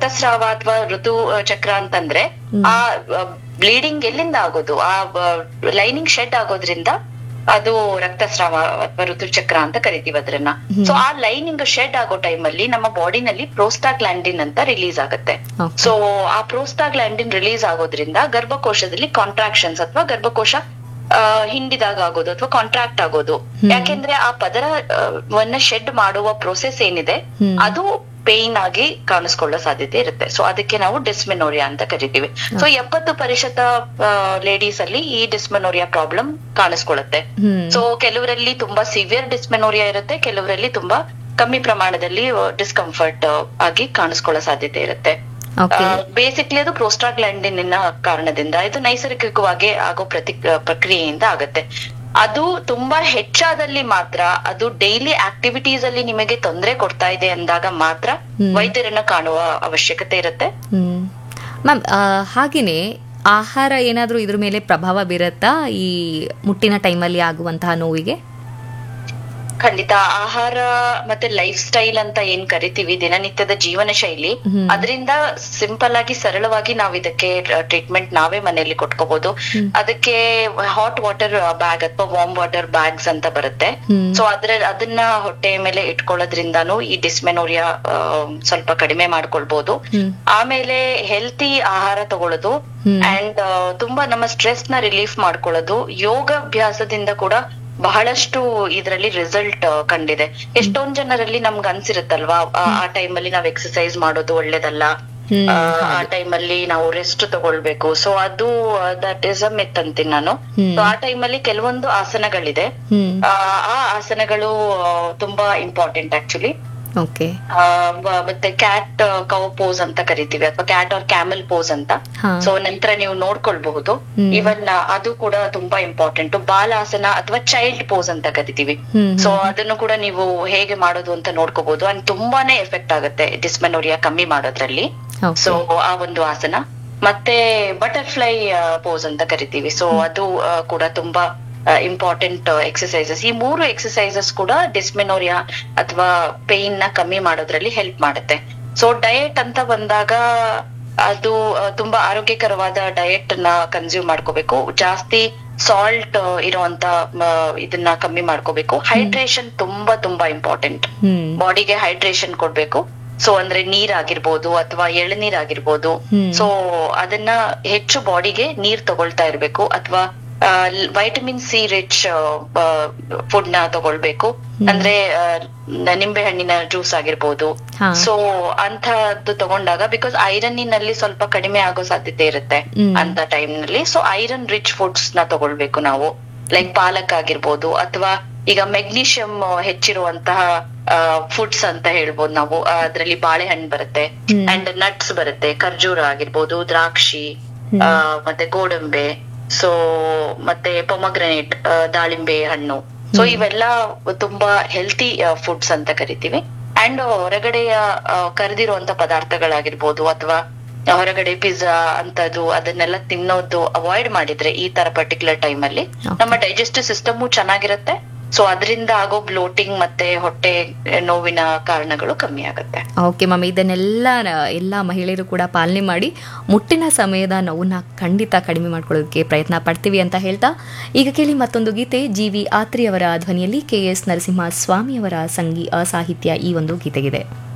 ರಕ್ತಸ್ರಾವ ಅಥವಾ ಋತು ಆ, ಚಕ್ರ ಅಂತಂದ್ರೆ ಆ ಬ್ಲೀಡಿಂಗ್ ಎಲ್ಲಿಂದ ಆಗೋದು ಆ ಲೈನಿಂಗ್ ಶೆಡ್ ಆಗೋದ್ರಿಂದ ಅದು ರಕ್ತಸ್ರಾವ ಅಥವಾ ಋತುಚಕ್ರ ಅಂತ ಕರಿತೀವಿ ಅದ್ರನ್ನ ಸೊ ಆ ಲೈನಿಂಗ್ ಶೆಡ್ ಆಗೋ ಟೈಮಲ್ಲಿ ನಮ್ಮ ಬಾಡಿನಲ್ಲಿ ಪ್ರೋಸ್ಟಾಗ್ಲ್ಯಾಂಡಿನ್ ಅಂತ ರಿಲೀಸ್ ಆಗುತ್ತೆ Okay. ಸೊ ಆ ಪ್ರೋಸ್ಟಾಗ್ಲ್ಯಾಂಡಿನ್ ರಿಲೀಸ್ ಆಗೋದ್ರಿಂದ ಗರ್ಭಕೋಶದಲ್ಲಿ ಕಾಂಟ್ರಾಕ್ಷನ್ಸ್ ಅಥವಾ ಗರ್ಭಕೋಶ ಆ, ಹಿಂಡಿದಾಗ ಆಗೋದು ಅಥವಾ ಕಾಂಟ್ರಾಕ್ಟ್ ಆಗೋದು ಯಾಕೆಂದ್ರೆ ಆ ಪದರ ಆ, ವನ್ನ ಶೆಡ್ ಮಾಡುವ ಪ್ರೊಸೆಸ್ ಏನಿದೆ ಹ್ಮ್. ಅದು ಪೇನ್ ಆಗಿ ಕಾಣಿಸ್ಕೊಳ್ಳೋ ಸಾಧ್ಯತೆ ಇರುತ್ತೆ ಸೊ ಅದಕ್ಕೆ ನಾವು ಡಿಸ್ಮೆನೋರಿಯಾ ಅಂತ ಕರಿತೀವಿ ಸೊ ಎಪ್ಪತ್ತು ಪ್ರತಿಶತ ಲೇಡೀಸ್ ಅಲ್ಲಿ ಈ ಡಿಸ್ಮೆನೋರಿಯಾ ಪ್ರಾಬ್ಲಮ್ ಕಾಣಿಸ್ಕೊಳ್ಳುತ್ತೆ ಹ್ಮ್ ಸೊ ಕೆಲವರಲ್ಲಿ ತುಂಬಾ ಸಿವಿಯರ್ ಡಿಸ್ಮೆನೋರಿಯಾ ಇರುತ್ತೆ ಕೆಲವರಲ್ಲಿ ತುಂಬಾ ಕಮ್ಮಿ ಪ್ರಮಾಣದಲ್ಲಿ ಡಿಸ್ಕಂಫರ್ಟ್ ಆಗಿ ಕಾಣಿಸ್ಕೊಳ್ಳೋ ಸಾಧ್ಯತೆ ಇರುತ್ತೆ ಓಕೆ ಬೇಸಿಕ್ಲಿ ಅದು ಪ್ರೋಸ್ಟಾಗ್ಲ್ಯಾಂಡಿನ ಕಾರಣದಿಂದ ಇದು ನೈಸರ್ಗಿಕವಾಗಿ ಆಗೋ ಪ್ರತಿ ಪ್ರಕ್ರಿಯೆಯಿಂದ ಆಗತ್ತೆ ಅದು ತುಂಬಾ ಹೆಚ್ಚಾದಲ್ಲಿ ಮಾತ್ರ ಅದು ಡೈಲಿ ಆಕ್ಟಿವಿಟೀಸ್ ಅಲ್ಲಿ ನಿಮಗೆ ತೊಂದರೆ ಕೊಡ್ತಾ ಇದೆ ಅಂದಾಗ ಮಾತ್ರ ಹ್ಮ್. ವೈದ್ಯರನ್ನ ಕಾಣುವ ಅವಶ್ಯಕತೆ ಇರುತ್ತೆ ಹ್ಮ್ ಮ್ಯಾಮ್ ಹಾಗೆಯೇ ಆಹಾರ ಏನಾದರೂ ಇದ್ರ ಮೇಲೆ ಪ್ರಭಾವ ಬೀರುತ್ತಾ ಈ ಮುಟ್ಟಿನ ಟೈಮಲ್ಲಿ ಆಗುವಂತಹ ನೋವಿಗೆ ಖಂಡಿತ ಆಹಾರ ಮತ್ತೆ ಲೈಫ್ ಸ್ಟೈಲ್ ಅಂತ ಏನ್ ಕರಿತೀವಿ ದಿನನಿತ್ಯದ ಜೀವನ ಶೈಲಿ ಹ್ಮ್. ಅದರಿಂದ ಸಿಂಪಲ್ ಆಗಿ ಸರಳವಾಗಿ ನಾವ್ ಇದಕ್ಕೆ ಟ್ರೀಟ್ಮೆಂಟ್ ನಾವೇ ಮನೆಯಲ್ಲಿ ಕೊಟ್ಕೋಬಹುದು ಅದಕ್ಕೆ ಹಾಟ್ ವಾಟರ್ ಬ್ಯಾಗ್ ಅಥವಾ ವಾರ್ಮ್ ವಾಟರ್ ಬ್ಯಾಗ್ಸ್ ಅಂತ ಬರುತ್ತೆ ಹ್ಮ್. ಸೊ ಅದ್ರ ಅದನ್ನ ಹೊಟ್ಟೆ ಮೇಲೆ ಇಟ್ಕೊಳ್ಳೋದ್ರಿಂದಾನು ಈ ಡಿಸ್ಮೆನೋರಿಯಾ ಸ್ವಲ್ಪ ಕಡಿಮೆ ಮಾಡ್ಕೊಳ್ಬಹುದು ಹ್ಮ್ ಆಮೇಲೆ ಹೆಲ್ತಿ ಆಹಾರ ತಗೊಳ್ಳೋದು ಹ್ಮ್. ಅಂಡ್ ತುಂಬಾ ನಮ್ಮ ಸ್ಟ್ರೆಸ್ ನ ರಿಲೀಫ್ ಮಾಡ್ಕೊಳ್ಳೋದು ಯೋಗಾಭ್ಯಾಸದಿಂದ ಕೂಡ ಬಹಳಷ್ಟು ಇದರಲ್ಲಿ ರಿಸಲ್ಟ್ ಕಂಡಿದೆ ಎಷ್ಟೊಂದ್ ಜನರಲ್ಲಿ ನಮ್ಗೆ ಅನ್ಸಿರುತ್ತಲ್ವಾ ಆ- ಆ ಟೈಮಲ್ಲಿ ನಾವ್ ಎಕ್ಸರ್ಸೈಸ್ ಮಾಡೋದು ಒಳ್ಳೇದಲ್ಲ ಹ್ಮ್, ಆ, ಆ ಟೈಮಲ್ಲಿ ನಾವು ರೆಸ್ಟ್ ತಗೊಳ್ಬೇಕು ಸೊ ಅದು ದಟ್ ಇಸ್ ಅ ಮೆತ್ ಅಂತೀನಿ ನಾನು ಹ್ಮ್. So, ಆ ಟೈಮಲ್ಲಿ ಕೆಲವೊಂದು ಆಸನಗಳಿದೆ ಹ್ಮ್ ಆ ಆ ಆಸನಗಳು ಆ, ತುಂಬಾ ಇಂಪಾರ್ಟೆಂಟ್ ಆಕ್ಚುಲಿ ಓಕೆ ಆ, ವ- ಮತ್ತೆ ಕ್ಯಾಟ್ ಕೌ ಪೋಸ್ ಅಂತ ಕರಿತೀವಿ ಅಥವಾ ಕ್ಯಾಟ್ ಆರ್ ಕ್ಯಾಮಲ್ ಪೋಸ್ ಅಂತ ಹಾ. ಸೊ ನಂತರ ನೀವು ನೋಡ್ಕೊಳ್ಬಹುದು ಹ್ಮ್. ಇವನ್ ಅದು ಕೂಡ ತುಂಬಾ ಇಂಪಾರ್ಟೆಂಟ್ ಬಾಲಾಸನ ಅಥವಾ ಚೈಲ್ಡ್ ಪೋಸ್ ಅಂತ ಕರಿತೀವಿ ಹ್ಮ್ ಸೊ ಅದನ್ನು ಕೂಡ ನೀವು ಹೇಗೆ ಮಾಡೋದು ಅಂತ ನೋಡ್ಕೋಬಹುದು ಅಂಡ್ ತುಂಬಾನೇ ಎಫೆಕ್ಟ್ ಆಗುತ್ತೆ ಡಿಸ್ಮೆನೋರಿಯಾ ಕಮ್ಮಿ ಮಾಡೋದ್ರಲ್ಲಿ ಓಕೆ ಸೊ ಆ ಒಂದು ಆಸನ ಮತ್ತೆ ಬಟರ್ಫ್ಲೈ ಪೋಸ್ ಅಂತ ಕರಿತೀವಿ ಸೊ ಅದು ಆ, ಕೂಡ ತುಂಬಾ ಇಂಪಾರ್ಟೆಂಟ್ ಎಕ್ಸಸೈಸಸ್ ಈ ಮೂರು ಎಕ್ಸಸೈಸಸ್ ಕೂಡ ಡಿಸ್ಮೆನೋರಿಯಾ ಅಥವಾ ಪೇನ್ ನ ಕಮ್ಮಿ ಮಾಡೋದ್ರಲ್ಲಿ ಹೆಲ್ಪ್ ಮಾಡುತ್ತೆ ಸೊ ಡಯಟ್ ಅಂತ ಬಂದಾಗ ಅದು ಆ, ತುಂಬಾ ಆರೋಗ್ಯಕರವಾದ ಡಯಟ್ ನ ಕನ್ಸ್ಯೂಮ್ ಮಾಡ್ಕೋಬೇಕು ಜಾಸ್ತಿ ಸಾಲ್ಟ್ ಇರುವಂತ ಮ, ಇದನ್ನ ಕಮ್ಮಿ ಮಾಡ್ಕೋಬೇಕು ಹೈಡ್ರೇಷನ್ ತುಂಬಾ ತುಂಬಾ ಇಂಪಾರ್ಟೆಂಟ್ ಹ್ಮ್ ಬಾಡಿಗೆ ಹೈಡ್ರೇಷನ್ ಕೊಡ್ಬೇಕು ಸೊ ಅಂದ್ರೆ ನೀರ್ ಆಗಿರ್ಬೋದು ಅಥವಾ ಎಳನೀರ್ ಆಗಿರ್ಬೋದು ಹ್ಮ್. ಸೊ ಅದನ್ನ ಹೆಚ್ಚು ಬಾಡಿಗೆ ನೀರ್ ತಗೊಳ್ತಾ ಇರ್ಬೇಕು ಅಥವಾ ವೈಟಮಿನ್ ಸಿ ರಿಚ್ ಫುಡ್ ನ ತಗೊಳ್ಬೇಕು ಅಂದ್ರೆ ಆ, ನಿಂಬೆ ಹಣ್ಣಿನ ಜ್ಯೂಸ್ ಆಗಿರ್ಬೋದು ಹಾ. ಸೊ ಅಂತದ್ದು ತಗೊಂಡಾಗ ಬಿಕಾಸ್ ಐರನ್ನಿನಲ್ಲಿ ಸ್ವಲ್ಪ ಕಡಿಮೆ ಆಗೋ ಸಾಧ್ಯತೆ ಇರುತ್ತೆ ಹ್ಮ್. ಅಂತ ಟೈಮ್ ನಲ್ಲಿ ಸೊ ಐರನ್ ರಿಚ್ ಫುಡ್ಸ್ ನ ತಗೊಳ್ಬೇಕು ನಾವು ಲೈಕ್ ಪಾಲಕ್ ಆಗಿರ್ಬೋದು ಅಥವಾ ಈಗ ಮೆಗ್ನೀಷಿಯಂ ಹೆಚ್ಚಿರುವಂತಹ ಫುಡ್ಸ್ ಅಂತ ಹೇಳ್ಬೋದು ನಾವು ಅದರಲ್ಲಿ ಬಾಳೆಹಣ್ಣು ಬರುತ್ತೆ ಹ್ಮ್. ಅಂಡ್ ನಟ್ಸ್ ಬರುತ್ತೆ ಖರ್ಜೂರ ಆಗಿರ್ಬೋದು ದ್ರಾಕ್ಷಿ ಆ, ಮತ್ತೆ ಗೋಡಂಬೆ ಸೊ ಮತ್ತೆ ಪೊಮಗ್ರನೇಟ್ ದಾಳಿಂಬೆ ಹಣ್ಣು ಸೊ ಇವೆಲ್ಲ ತುಂಬಾ ಹೆಲ್ತಿ ಫುಡ್ಸ್ ಅಂತ ಕರಿತೀವಿ ಅಂಡ್ ಹೊರಗಡೆಯ ಕರೆದಿರುವಂತ ಪದಾರ್ಥಗಳಾಗಿರ್ಬೋದು ಅಥವಾ ಹೊರಗಡೆ ಪಿಜ್ಜಾ ಅಂತದ್ದು ಅದನ್ನೆಲ್ಲ ತಿನ್ನೋದು ಅವಾಯ್ಡ್ ಮಾಡಿದ್ರೆ ಈ ತರ ಪರ್ಟಿಕ್ಯುಲರ್ ಟೈಮ್ ಅಲ್ಲಿ Okay. ನಮ್ಮ ಡೈಜೆಸ್ಟಿವ್ ಸಿಸ್ಟಮ್ ಚೆನ್ನಾಗಿರುತ್ತೆ ಸೊ ಅದರಿಂದ ಆಗೋ ಬ್ಲೋಟಿಂಗ್ ಮತ್ತೆ ಹೊಟ್ಟೆ ನೋವಿನ ಕಾರಣಗಳು ಕಮ್ಮಿ ಆಗುತ್ತೆ ಓಕೆ ಮ್ಯಾಮ್ ಇದನ್ನೆಲ್ಲ ನ- ಎಲ್ಲ ಮಹಿಳೆಯರು ಕೂಡ ಪಾಲನೆ ಮಾಡಿ ಮುಟ್ಟಿನ ಸಮಯದ ನೋವನ್ನ ಖಂಡಿತ ಕಡಿಮೆ ಮಾಡ್ಕೊಳ್ಳೋದಕ್ಕೆ ಪ್ರಯತ್ನ ಪಡ್ತೀವಿ ಅಂತ ಹೇಳ್ತಾ ಈಗ ಕೇಳಿ ಮತ್ತೊಂದು ಗೀತೆ ಜಿ ವಿ ಆತ್ರಿ ಅವರ ಧ್ವನಿಯಲ್ಲಿ ಕೆ ಎಸ್ ನರಸಿಂಹ ಸ್ವಾಮಿ ಅವರ ಸಂಗೀ ಸಾಹಿತ್ಯ ಈ ಒಂದು ಗೀತೆಗಿದೆ